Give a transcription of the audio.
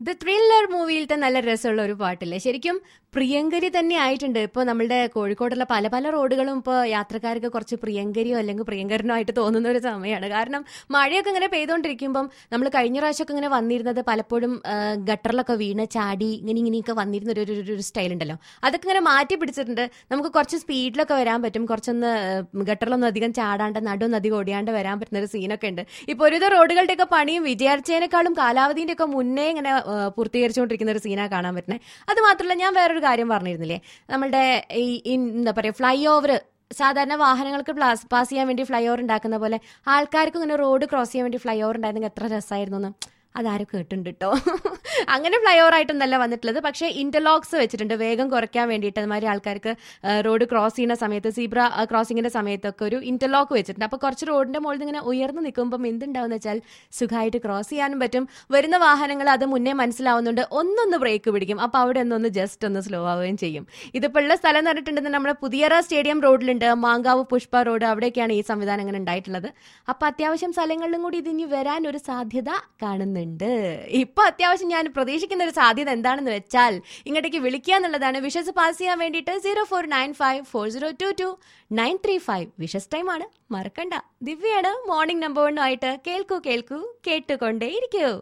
the thriller മൂവിയിലത്തെ നല്ല രസമുള്ള ഒരു പാട്ടില്ലേ ശരിക്കും പ്രിയങ്കരി തന്നെ ആയിട്ടുണ്ട് ഇപ്പോൾ നമ്മളുടെ കോഴിക്കോടുള്ള പല പല റോഡുകളും ഇപ്പോൾ യാത്രക്കാർക്ക് കുറച്ച് പ്രിയങ്കരിയോ അല്ലെങ്കിൽ പ്രിയങ്കരനോ ആയിട്ട് തോന്നുന്ന ഒരു സമയമാണ് കാരണം മഴയൊക്കെ ഇങ്ങനെ പെയ്തുകൊണ്ടിരിക്കുമ്പം നമ്മൾ കഴിഞ്ഞ പ്രാവശ്യമൊക്കെ ഇങ്ങനെ വന്നിരുന്നത് പലപ്പോഴും ആ, ഗട്ടറിലൊക്കെ വീണ് ചാടി ഇങ്ങനെ ഇങ്ങനെയൊക്കെ വന്നിരുന്ന ഒരു ഒരു- ഒരു- ഒരു സ്റ്റൈൽ ഉണ്ടല്ലോ അതൊക്കെ ഇങ്ങനെ മാറ്റി പിടിച്ചിട്ടുണ്ട് നമുക്ക് കുറച്ച് സ്പീഡിലൊക്കെ വരാൻ പറ്റും കുറച്ചൊന്ന് ആ, ഗട്ടറിലൊന്നും അധികം ചാടാണ്ട് നടുവൊന്നും അധികം ഓടിയാണ്ട് വരാൻ പറ്റുന്ന ഒരു സീനൊക്കെ ഉണ്ട് ഇപ്പോൾ ഒരുവിധ റോഡുകളുടെയൊക്കെ പണിയും വിചാരിച്ചതിനേക്കാളും കാലാവധീൻ്റെ ഒക്കെ മുന്നേ ഇങ്ങനെ ആ, പൂർത്തീകരിച്ചുകൊണ്ടിരിക്കുന്ന ഒരു സീനാണ് കാണാൻ പറ്റുന്നത് അത് മാത്രമല്ല ഞാൻ വേറൊരു കാര്യം പറഞ്ഞിരുന്നില്ലേ നമ്മളുടെ ഈ ഈ എന്താ പറയുക ഫ്ലൈ ഓവർ സാധാരണ വാഹനങ്ങൾക്ക് പാസ് പാസ് ചെയ്യാൻ വേണ്ടി ഫ്ലൈ ഓവർ ഉണ്ടാക്കുന്ന പോലെ ആൾക്കാർക്ക് ഇങ്ങനെ റോഡ് ക്രോസ് ചെയ്യാൻ വേണ്ടി ഫ്ലൈ ഓവർ ഉണ്ടായിരുന്നെങ്കിൽ എത്ര രസമായിരുന്നു എന്ന് അതാരും കേട്ടിട്ടുണ്ട് കേട്ടോ അങ്ങനെ ഫ്ലൈ ഓവർ ആയിട്ടൊന്നല്ല വന്നിട്ടുള്ളത് പക്ഷേ ഇന്റർലോക്സ് വെച്ചിട്ടുണ്ട് വേഗം കുറയ്ക്കാൻ വേണ്ടിയിട്ട് അതുമാതിരി ആൾക്കാർക്ക് റോഡ് ക്രോസ് ചെയ്യുന്ന സമയത്ത് സീബ്ര ക്രോസിങ്ങിന്റെ സമയത്തൊക്കെ ഒരു ഇന്റർലോക്ക് വെച്ചിട്ടുണ്ട് അപ്പോൾ കുറച്ച് റോഡിന്റെ മുകളിൽ നിന്ന് ഇങ്ങനെ ഉയർന്നു നിൽക്കുമ്പോൾ എന്തുണ്ടാവുന്ന വെച്ചാൽ സുഖമായിട്ട് ക്രോസ് ചെയ്യാനും പറ്റും വരുന്ന വാഹനങ്ങൾ അത് മുന്നേ മനസ്സിലാവുന്നുണ്ട് ഒന്നൊന്ന് ബ്രേക്ക് പിടിക്കും അപ്പോൾ അവിടെ ഒന്നൊന്ന് ജസ്റ്റ് ഒന്ന് സ്ലോ ആവുകയും ചെയ്യും ഇതിപ്പോൾ ഉള്ള സ്ഥലം എന്ന് പറഞ്ഞിട്ടുണ്ടെങ്കിൽ നമ്മുടെ പുതിയറ സ്റ്റേഡിയം റോഡിലുണ്ട് മാങ്കാവ് പുഷ്പ റോഡ് അവിടെയൊക്കെയാണ് ഈ സംവിധാനം ഇങ്ങനെ ഉണ്ടായിട്ടുള്ളത് അപ്പോൾ അത്യാവശ്യം സ്ഥലങ്ങളിലും കൂടി ഇതിന് വരാൻ ഒരു സാധ്യത കാണുന്നുണ്ട് ഇപ്പൊ അത്യാവശ്യം ഞാൻ പ്രതീക്ഷിക്കുന്ന ഒരു സാധ്യത എന്താണെന്ന് വെച്ചാൽ ഇങ്ങോട്ടേക്ക് വിളിക്കുക എന്നുള്ളതാണ് വിഷസ് പാസ് ചെയ്യാൻ വേണ്ടിയിട്ട് zero four nine five four zero two two nine three five wishes ടൈമാണ് മറക്കണ്ട ദിവ്യയാണ് മോർണിംഗ് നമ്പർ വണ്ണുമായിട്ട് കേൾക്കൂ കേൾക്കൂ കേട്ടുകൊണ്ടേ ഇരിക്കൂ